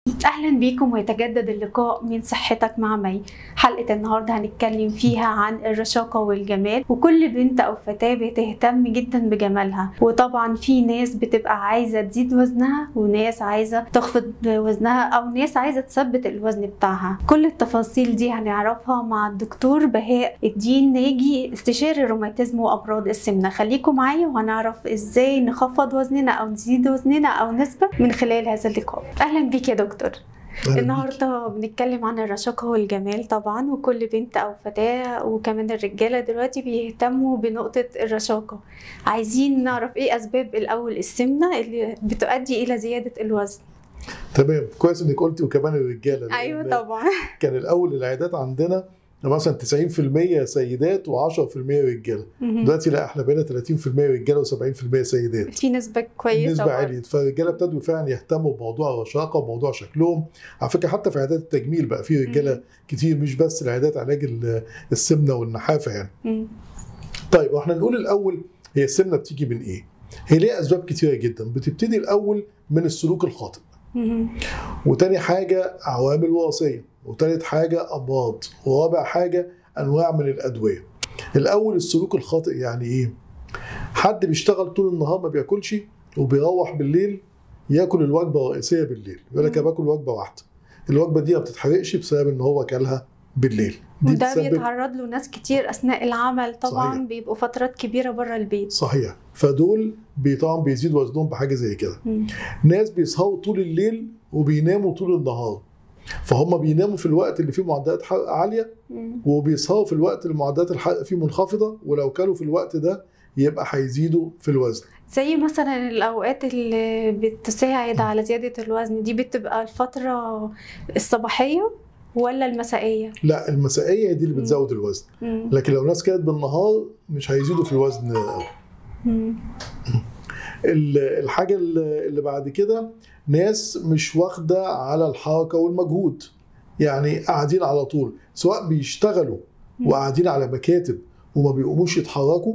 اهلا بيكم ويتجدد اللقاء من صحتك مع مي حلقه النهارده هنتكلم فيها عن الرشاقه والجمال وكل بنت او فتاه بتهتم جدا بجمالها وطبعا في ناس بتبقى عايزه تزيد وزنها وناس عايزه تخفض وزنها او ناس عايزه تثبت الوزن بتاعها كل التفاصيل دي هنعرفها مع الدكتور بهاء الدين ناجي استشاري الروماتيزم وامراض السمنه خليكم معايا وهنعرف ازاي نخفض وزننا او نزيد وزننا او نسبه من خلال هذا اللقاء اهلا بيك يا دكتور النهارده بنتكلم عن الرشاقه والجمال طبعا وكل بنت او فتاه وكمان الرجاله دلوقتي بيهتموا بنقطه الرشاقه عايزين نعرف ايه اسباب الاول السمنه اللي بتؤدي الى زياده الوزن تمام كويس انك قلتي وكمان الرجاله ايوه لأن طبعا كان الاول العيادات عندنا مثلا 90% سيدات و10% رجاله دلوقتي لا احنا بقينا 30% رجاله و70% سيدات في نسبه كويسه النسبه برضه. عليت فالرجاله ابتدوا فعلا يهتموا بموضوع الرشاقه وموضوع شكلهم على فكره حتى في عيادات التجميل بقى في رجاله مم. كتير مش بس العيادات علاج ال- السمنه والنحافه يعني مم. طيب واحنا نقول الاول هي السمنه بتيجي من ايه؟ هي ليها اسباب كتيره جدا بتبتدي الاول من السلوك الخاطئ مم. وتاني حاجه عوامل وراثيه وتالت حاجه امراض ورابع حاجه انواع من الادويه الاول السلوك الخاطئ يعني ايه حد بيشتغل طول النهار ما بياكلش وبيروح بالليل ياكل الوجبه الرئيسيه بالليل يقول لك مم. انا باكل وجبه واحده الوجبه دي ما بتتحرقش بسبب ان هو اكلها بالليل دي وده بتسبب بيتعرض له ناس كتير اثناء العمل طبعا صحيح. بيبقوا فترات كبيره بره البيت صحيح فدول بي- طبعا بيزيد وزنهم بحاجه زي كده مم. ناس بيسهروا طول الليل وبيناموا طول النهار فهم بيناموا في الوقت اللي فيه معدلات حرق عاليه مم. وبيسهروا في الوقت اللي معدلات الحرق فيه منخفضه ولو كانوا في الوقت ده يبقى هيزيدوا في الوزن زي مثلا الأوقات اللي بتساعد على زيادة الوزن دي بتبقى الفترة الصباحية ولا المسائية؟ لا المسائيه دي اللي مم. بتزود الوزن مم. لكن لو ناس كانت بالنهار مش هيزيدوا في الوزن قوي مم. ال- الحاجه اللي اللي بعد كده ناس مش واخده على الحركه والمجهود يعني قاعدين على طول سواء بيشتغلوا مم. وقاعدين على مكاتب وما بيقوموش يتحركوا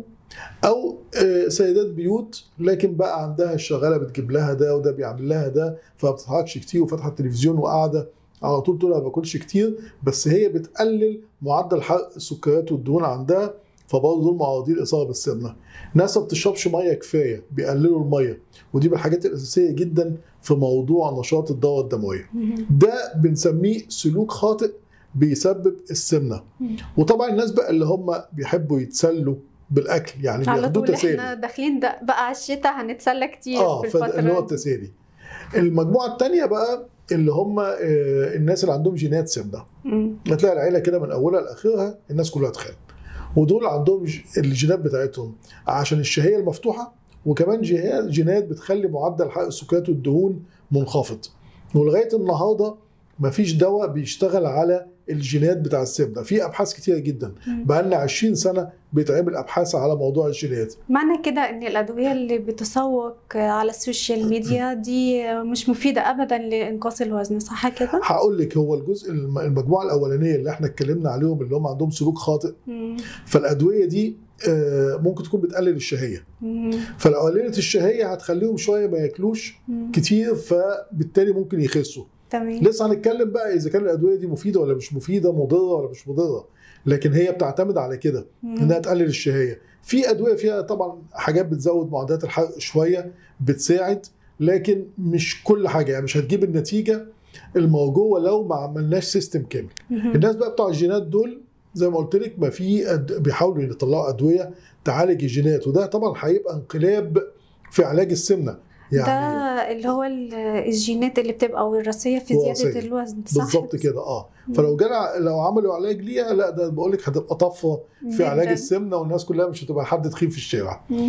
او آه، سيدات بيوت لكن بقى عندها الشغاله بتجيب لها ده وده بيعمل لها ده فما بتتحركش كتير وفاتحه التلفزيون وقاعده على طول تقول أنا ما باكلش كتير بس هي بتقلل معدل حرق السكريات والدهون عندها فبرضه دول معرضين الاصابه بالسمنه. ناس ما بتشربش ميه كفايه بيقللوا الميه ودي من الحاجات الاساسيه جدا في موضوع نشاط الدوره الدمويه. مم. ده بنسميه سلوك خاطئ بيسبب السمنه. مم. وطبعا الناس بقى اللي هم بيحبوا يتسلوا بالاكل يعني على بياخدوه طول احنا تسالي. داخلين ده بقى على الشتاء هنتسلى كتير اه في فده اللي هو الفترة دي. التسالي. المجموعه الثانيه بقى اللي هم آه، الناس اللي عندهم جينات سمنه. مم. هتلاقي العيله كده من اولها لاخرها الناس كلها تخان ودول عندهم ج- الجينات بتاعتهم عشان الشهيه المفتوحه وكمان جه- جينات بتخلي معدل حرق السكريات والدهون منخفض ولغايه النهارده مفيش دواء بيشتغل على الجينات بتاع السمنه في ابحاث كتيره جدا مم. بقالنا 20 سنه بيتعمل ابحاث على موضوع الجينات معنى كده ان الادويه اللي بتسوق على السوشيال ميديا دي مش مفيده ابدا لانقاص الوزن صح كده هقول لك هو الجزء الم- المجموعه الاولانيه اللي احنا اتكلمنا عليهم اللي هم عندهم سلوك خاطئ مم. فالادويه دي آه، ممكن تكون بتقلل الشهيه مم. فلو قللت الشهيه هتخليهم شويه ما ياكلوش مم. كتير فبالتالي ممكن يخسوا تمام لسه هنتكلم بقى اذا كان الادويه دي مفيده ولا مش مفيده مضره ولا مش مضره لكن هي بتعتمد على كده مم. انها تقلل الشهيه في ادويه فيها طبعا حاجات بتزود معدلات الحرق شويه بتساعد لكن مش كل حاجه يعني مش هتجيب النتيجه المرجوه لو ما عملناش سيستم كامل مم. الناس بقى بتوع الجينات دول زي ما قلت لك ما في أد... بيحاولوا يطلعوا ادويه تعالج الجينات وده طبعا هيبقى انقلاب في علاج السمنه يعني ده اللي هو ال- الجينات اللي بتبقى وراثيه في زياده وراثية. الوزن صح بالظبط كده اه مم. فلو جانا لو عملوا علاج ليها لا ده بقول لك هتبقى طفره في جداً. علاج السمنه والناس كلها مش هتبقى حد تخين في الشارع مم.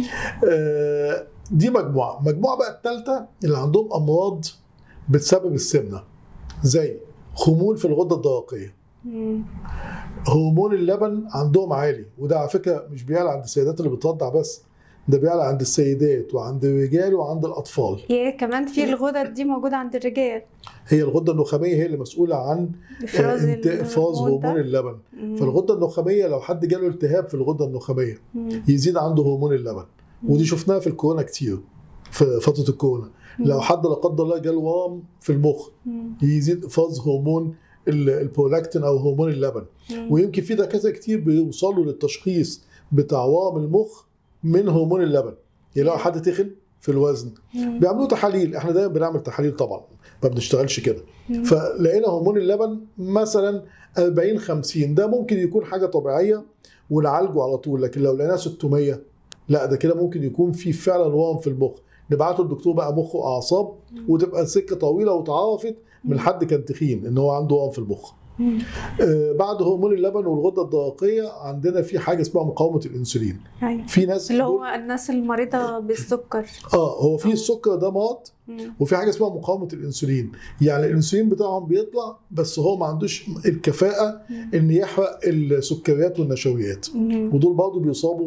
آه دي مجموعه مجموعه بقى الثالثه اللي عندهم امراض بتسبب السمنه زي خمول في الغده الدرقيه مم. هرمون اللبن عندهم عالي وده على فكره مش بيعلى عند السيدات اللي بترضع بس ده بيعلى عند السيدات وعند الرجال وعند الاطفال هي كمان في الغدد دي موجوده عند الرجال هي الغده النخاميه هي اللي مسؤوله عن افراز انت- افراز الهرمون ده. هرمون اللبن مم. فالغده النخاميه لو حد جاله التهاب في الغده النخاميه مم. يزيد عنده هرمون اللبن ودي شفناها في الكورونا كتير في فتره الكورونا لو حد لا قدر الله جاله ورم في المخ مم. يزيد افراز هرمون ال- البرولاكتين او هرمون اللبن مم. ويمكن في دكاتره كتير بيوصلوا للتشخيص بتاع ورم المخ من هرمون اللبن يلاقوا حد تخن في الوزن مم. بيعملوا تحاليل احنا دايما بنعمل تحاليل طبعا ما بنشتغلش كده مم. فلقينا هرمون اللبن مثلا 40 50 ده ممكن يكون حاجه طبيعيه ونعالجه على طول لكن لو لقيناه 600 لا ده كده ممكن يكون في فعلا ورم في المخ نبعته للدكتور بقى مخ واعصاب وتبقى سكه طويله وتعرفت من حد كان تخين ان هو عنده ورم في المخ مم. آه، بعد هرمون اللبن والغده الدرقيه عندنا في حاجه اسمها مقاومه الانسولين أيوة. في ناس اللي دول- هو الناس المريضة بالسكر اه هو في السكر ده مرض مم. وفي حاجه اسمها مقاومه الانسولين يعني الانسولين بتاعهم بيطلع بس هو ما عندوش الكفاءه ان يحرق السكريات والنشويات مم. ودول برضه بيصابوا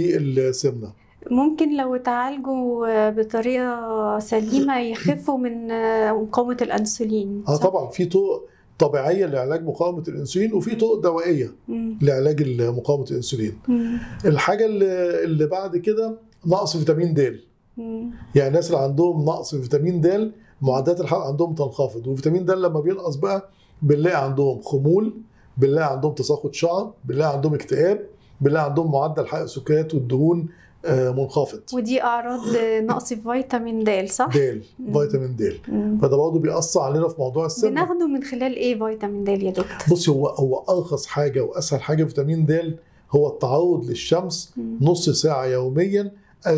بالسمنه ممكن لو اتعالجوا بطريقة سليمة يخفوا من مقاومة الأنسولين اه صح؟ طبعا في طرق طبيعيه لعلاج مقاومه الانسولين وفي طرق دوائيه مم. لعلاج مقاومه الانسولين مم. الحاجه اللي, اللي بعد كده نقص فيتامين د مم. يعني الناس اللي عندهم نقص في فيتامين د معدات الحرق عندهم تنخفض وفيتامين د لما بينقص بقى بنلاقي عندهم خمول بنلاقي عندهم تساقط شعر بنلاقي عندهم اكتئاب بنلاقي عندهم معدل حرق السكريات والدهون آه، منخفض ودي أعراض نقص فيتامين د صح؟ د فيتامين د مم. فده برضه بيأثر علينا في موضوع السمنه بناخده من خلال ايه فيتامين د يا دكتور؟ بصي هو هو ارخص حاجه واسهل حاجه فيتامين د هو التعرض للشمس مم. نص ساعه يوميا 40%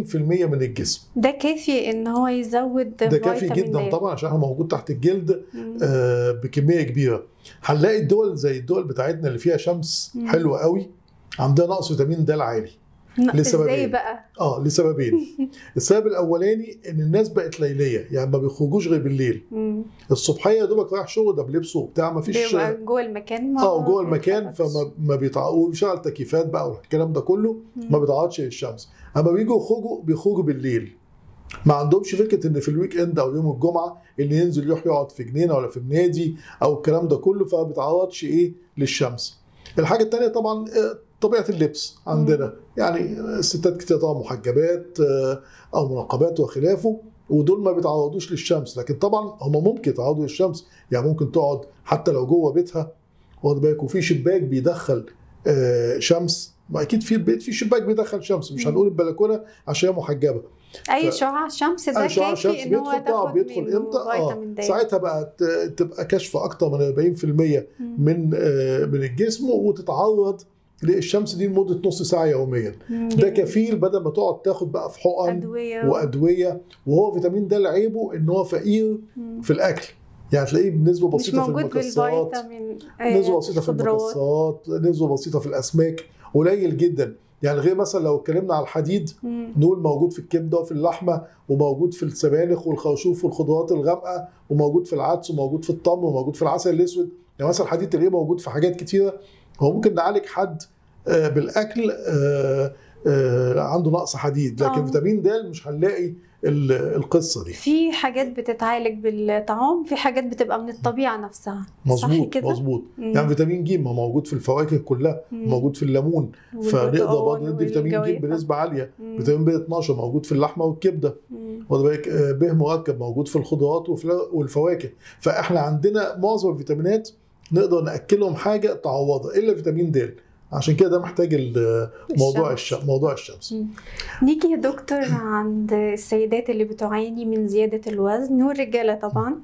من الجسم ده كافي ان هو يزود ده كافي فيتامين جدا د. طبعا عشان هو موجود تحت الجلد مم. آه، بكميه كبيره هنلاقي الدول زي الدول بتاعتنا اللي فيها شمس مم. حلوه قوي عندها نقص فيتامين د عالي ن- لسببين. ازاي بقى؟ اه لسببين السبب الاولاني ان الناس بقت ليليه يعني ما بيخرجوش غير بالليل مم. الصبحيه يا دوبك رايح شغل ده بلبسه وبتاع ما فيش بيبقى جوه المكان ما اه جوه المكان بيتحركش. فما ما بيتعقوا بيشغل تكييفات بقى والكلام ده كله مم. ما بيتعرضش للشمس اما بيجوا يخرجوا بيخرجوا بالليل ما عندهمش فكره ان في الويك اند او يوم الجمعه اللي ينزل يروح يقعد في جنينه ولا في النادي او الكلام ده كله فما بيتعرضش ايه للشمس الحاجه الثانيه طبعا آه، طبيعه اللبس عندنا يعني الستات كتير طبعا محجبات آه، او منقبات وخلافه ودول ما بيتعرضوش للشمس لكن طبعا هم ممكن يتعرضوا للشمس يعني ممكن تقعد حتى لو جوه بيتها واخد بالك وفي شباك بيدخل آه، شمس ما اكيد في البيت في شباك بيدخل شمس مش مم. هنقول البلكونه عشان هي محجبه اي ف- شعاع شمس ده اي شعاع كافي شمس ان هو بيدخل طبعا تاخد بيدخل منه امتى اه فيتامين د ساعتها بقى ت- تبقى كشف اكتر من 40% مم. من آه، من الجسم وتتعرض للشمس دي لمده نص ساعه يوميا مم. ده كفيل بدل ما تقعد تاخد بقى في حقن ادويه وادويه وهو فيتامين د عيبه ان هو فقير مم. في الاكل يعني تلاقيه بنسبه مش بسيطه في موجود المكسرات بالفيتامين آه، نسبه بسيطه في خضروات. المكسرات نسبه بسيطه في الاسماك قليل جدا يعني غير مثلا لو اتكلمنا على الحديد مم. نقول موجود في الكبده وفي اللحمه وموجود في السبانخ والخرشوف والخضروات الغامقه وموجود في العدس وموجود في التمر وموجود في العسل الاسود يعني مثلا الحديد تلاقيه موجود في حاجات كتيره هو ممكن نعالج حد آه، بالاكل آه، آه، عنده نقص حديد لكن آه. فيتامين د مش هنلاقي ال- القصه دي في حاجات بتتعالج بالطعام في حاجات بتبقى من الطبيعه نفسها صح مظبوط كده؟ مظبوط مم. يعني فيتامين ج ما موجود في الفواكه كلها مم. موجود في الليمون فنقدر والبرتقال برضه ندي فيتامين ج والجوافة. بنسبه عاليه مم. فيتامين ب 12 موجود في اللحمه والكبده مم. واخد بالك آه، ب مركب موجود في الخضروات وفي- والفواكه فاحنا عندنا معظم الفيتامينات نقدر ناكلهم حاجه تعوضها الا فيتامين د عشان كده ده محتاج ال- موضوع الشمس. الش... موضوع الشمس مم. نيجي يا دكتور عند السيدات اللي بتعاني من زيادة الوزن والرجالة طبعا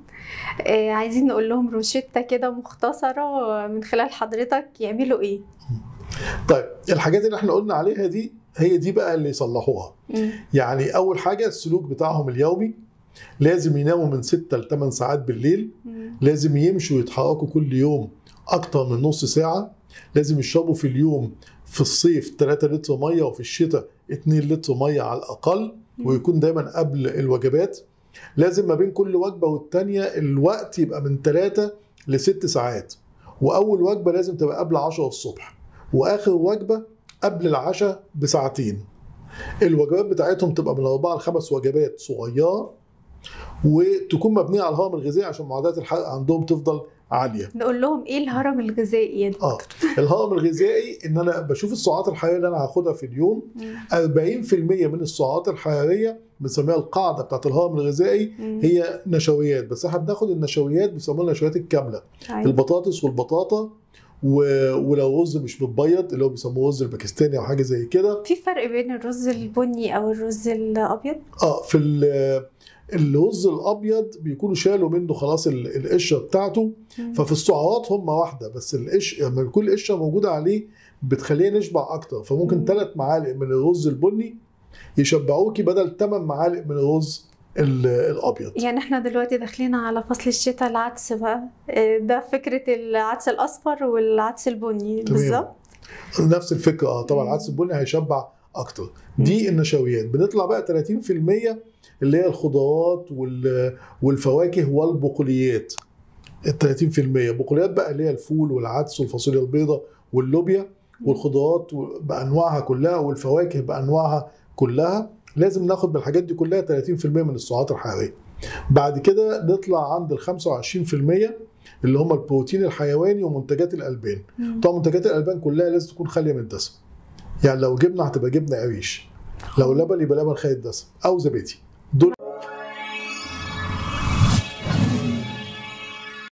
آه عايزين نقول لهم روشتة كده مختصرة من خلال حضرتك يعملوا ايه؟ طيب الحاجات اللي احنا قلنا عليها دي هي دي بقى اللي يصلحوها مم. يعني اول حاجه السلوك بتاعهم اليومي لازم يناموا من 6 ل 8 ساعات بالليل مم. لازم يمشوا ويتحركوا كل يوم اكتر من نص ساعه لازم يشربوا في اليوم في الصيف 3 لتر ميه وفي الشتاء 2 لتر ميه على الاقل ويكون دايما قبل الوجبات لازم ما بين كل وجبه والتانيه الوقت يبقى من 3 ل 6 ساعات واول وجبه لازم تبقى قبل 10 الصبح واخر وجبه قبل العشاء بساعتين الوجبات بتاعتهم تبقى من اربعه لخمس وجبات صغيره وتكون مبنيه على الهرم الغذائي عشان معدلات الحرق عندهم تفضل عاليه نقول لهم ايه الهرم الغذائي يا دكتور؟ اه الهرم الغذائي ان انا بشوف السعرات الحراريه اللي انا هاخدها في اليوم مم. 40% من السعرات الحراريه بنسميها القاعده بتاعت الهرم الغذائي مم. هي نشويات بس احنا بناخد النشويات بيسموها النشويات الكامله أيوة. البطاطس والبطاطا و... ولو رز مش متبيض اللي هو بيسموه رز الباكستاني او حاجه زي كده في فرق بين الرز البني او الرز الابيض اه في ال- الرز الابيض بيكونوا شالوا منه خلاص ال- القشره بتاعته مم. ففي السعرات هم واحده بس القش لما يكون القشره موجوده عليه بتخليه نشبع اكتر مم. فممكن ثلاث معالق من الرز البني يشبعوكي بدل 8 معالق من الرز ال- الابيض يعني احنا دلوقتي داخلين على فصل الشتاء العدس بقى آه، ده فكرة العدس الأصفر والعدس البني تمام. بالظبط نفس الفكره اه طبعا مم. العدس البني هيشبع اكتر دي النشويات بنطلع بقى 30% اللي هي الخضروات وال- والفواكه والبقوليات ال 30% بقوليات بقى اللي هي الفول والعدس والفاصوليا البيضاء واللوبيا والخضروات بانواعها كلها والفواكه بانواعها كلها لازم ناخد من الحاجات دي كلها 30% من السعرات الحراريه بعد كده نطلع عند ال 25% اللي هم البروتين الحيواني ومنتجات الالبان مم. طبعا منتجات الالبان كلها لازم تكون خاليه من الدسم يعني لو جبنه هتبقى جبنه قريش لو لبن يبقى لبن خالي الدسم او زبادي